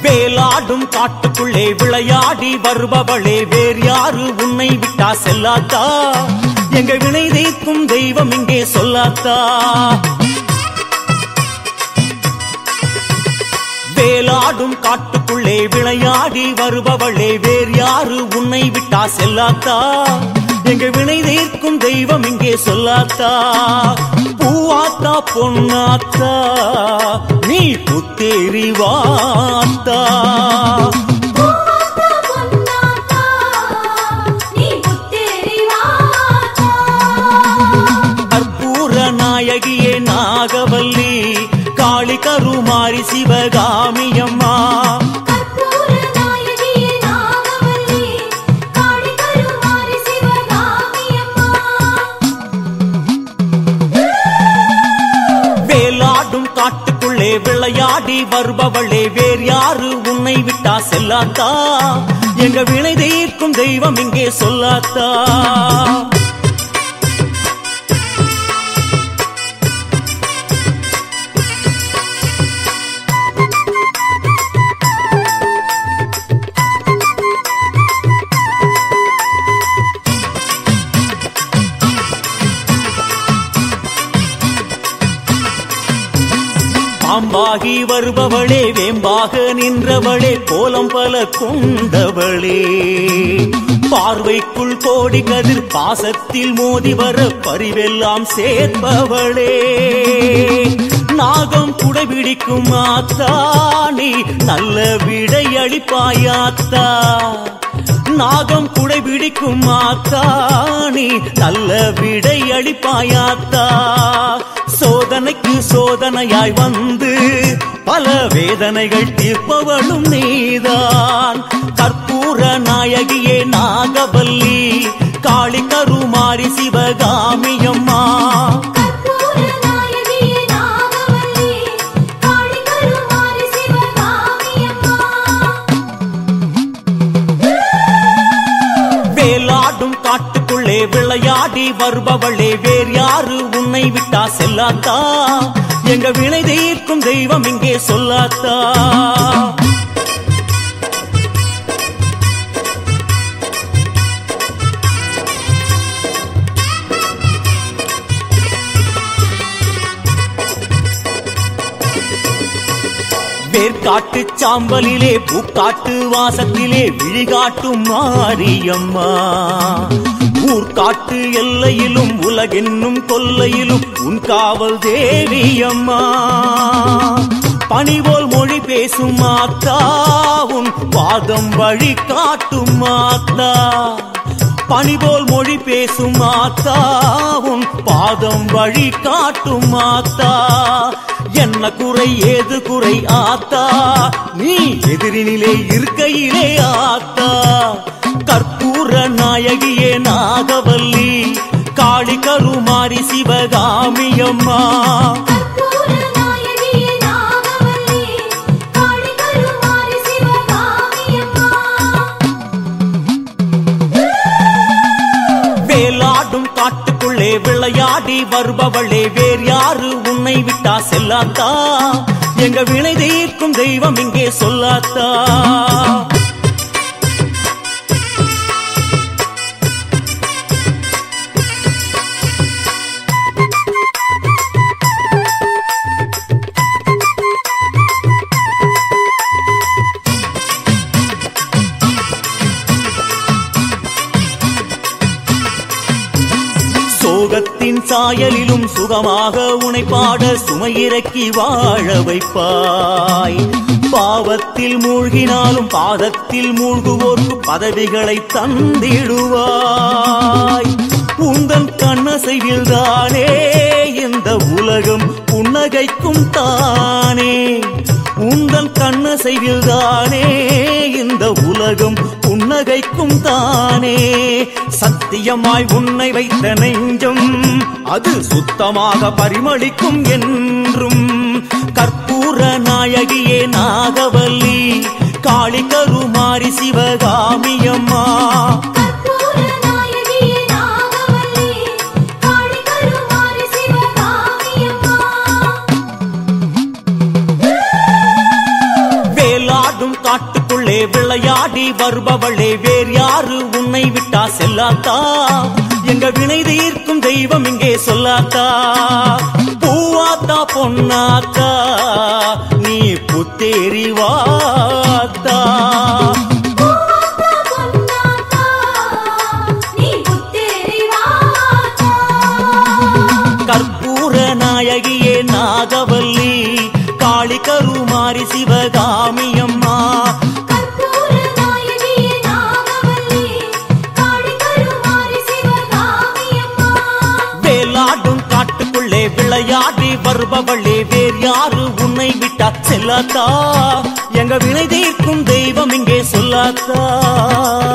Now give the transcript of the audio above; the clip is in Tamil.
வேலாடும் காட்டுக்குள்ளே விளையாடி வருபவளே வேறு யாரு உன்னை விட்டா செல்லாத்தா எங்க வினை தீர்க்கும் தெய்வம் இங்கே சொல்லாத்தா வேலாடும் காட்டுக்குள்ளே விளையாடி வருபவளே வேறு யாரு உன்னை விட்டா செல்லாத்தா எங்க வினை தீர்க்கும் தெய்வம் இங்கே சொல்லாத்தா பூவாத்தா பொன்னாத்தா நீ புத்தேரி வாத்தா பூவாத்தா பொன்னாத்தா நீ புத்தேரி வாத்தா கற்பூர நாயகியே நாகவல்லி காளி கருமாரி சிவகாமியம்மா கற்பூர நாயகியே நாகவல்லி காளி கருமாரி சிவகாமியம்மா வேலாடும் காட்டுக்குள்ளே விளையாடி வருபவளே வேறு யாரு உன்னை விட்டா செல்லாத்தா எங்க வினை தீர்க்கும் தெய்வம் இங்கே சொல்லாத்தா பாம்பாகி வருபவளே வேம்பாக நின்றவளே கோலம் பல கொண்டவளே பார்வைக்குள் கோடி கதிர் பாசத்தில் மோதி வர பரிவெல்லாம் சேர்ப்பவளே நாகம் குடைபிடிக்கும் ஆத்தா நீ நல்ல விடை அளிப்பாயாத்தா நாகம் குடைபிடிக்கும் ஆத்தா நீ நல்ல விடை அளிப்பாயாத்தா சோதனைக்கு சோதனையாய் வந்து பல வேதனைகள் தீர்ப்பவளும் நீதான் கற்பூர நாயகியே நாகவல்லி காளி கருமாரி சிவகாமியம்மா கற்பூர நாயகியே நாகவல்லி காளி கருமாரி சிவகாமியம்மா வேலாடும் காட்டுக்குள்ளே விளையாடி வருபவளே வேறு யாரு உன்னை விட்டா செல்லாத்தா எங்க வினை தீர்க்கும் தெய்வம் இங்கே சொல்லாத்தா வேர்காட்டு சாம்பலிலே பூக்காட்டு வாசத்திலே விழிகாட்டும் மாரியம்மா ஊர்காட்டு எல்லையிலும் உலகென்னும் கொல்லையிலும் உன் காவல் தேவியம்மா பணிபோல் மொழி பேசும் மாத்தா உன் பாதம் வழி காட்டும் மாத்தா பணிபோல் மொழி பேசும் மாத்தா உன் பாதம் வழி காட்டும் மாத்தா என்ன குறை ஏது குறை ஆத்தா நீ எதிரினிலே இருக்கையிலே ஆத்தா கற்பூர நாயகியே நாகவல்லி காளி கருமாரி சிவகாமியம்மா கற்பூர நாயகியே நாகவல்லி காளி கருமாரி சிவகாமியம்மா வேலாடும் காட்டுக்குள்ளே விளையாடி வருபவளே வேறு யாரு உன்னை விட்டா செல்லாத்தா எங்க வினை தீர்க்கும் தெய்வம் இங்கே சொல்லாத்தா சோகத்தின் சாயலிலும் சுகமாக உனை பாட சுமையிறக்கி வாழ வைப்பாய் பாவத்தில் மூழ்கினாலும் பாதத்தில் மூழ்குவோர்க்கு பதவிகளை தந்திடுவாய் உந்தன் கண்ணசைவில் தானே இந்த உலகம் புன்னகைக்கும் தானே உந்தன் கண்ணசைவில் தானே இந்த உலகம் புன்னகைக்கும் தானே சத்தியமாய் உன்னை வைத்த நெஞ்சம் அது சுத்தமாக பரிமளிக்கும் என்றும் கற்பூர நாயகியே நாகவல்லி காளி கருமாரி சிவகாமியம்மா கற்பூர நாயகியே நாகவல்லி காளி கருமாரி சிவகாமியம்மா வேலாடும் விளையாடி வருபவளே வேறு யாரு உன்னை விட்டா செல்லாத்தா எங்க வினை தீர்க்கும் தெய்வம் இங்கே சொல்லாத்தா பூவாத்தா பொன்னாத்தா நீ புத்தேரி வாத்தா பூவாத்தா பொன்னாத்தா நீ புத்தேரி வாத்தா கற்பூர நாயகியே நாகவல்லி காளி கருமாரி சிவகாமி அம்மா கற்பூர நாயகியே நாகவல்லி காளி கருமாரி சிவகாமி அம்மா வேலாடும் காட்டுக்குள்ளே விளையாடி வருபவளே வேறு யாரு உன்னை விட்டா செல்லாத்தா எங்க வினை தீர்க்கும் தெய்வம் இங்கே சொல்லாத்தா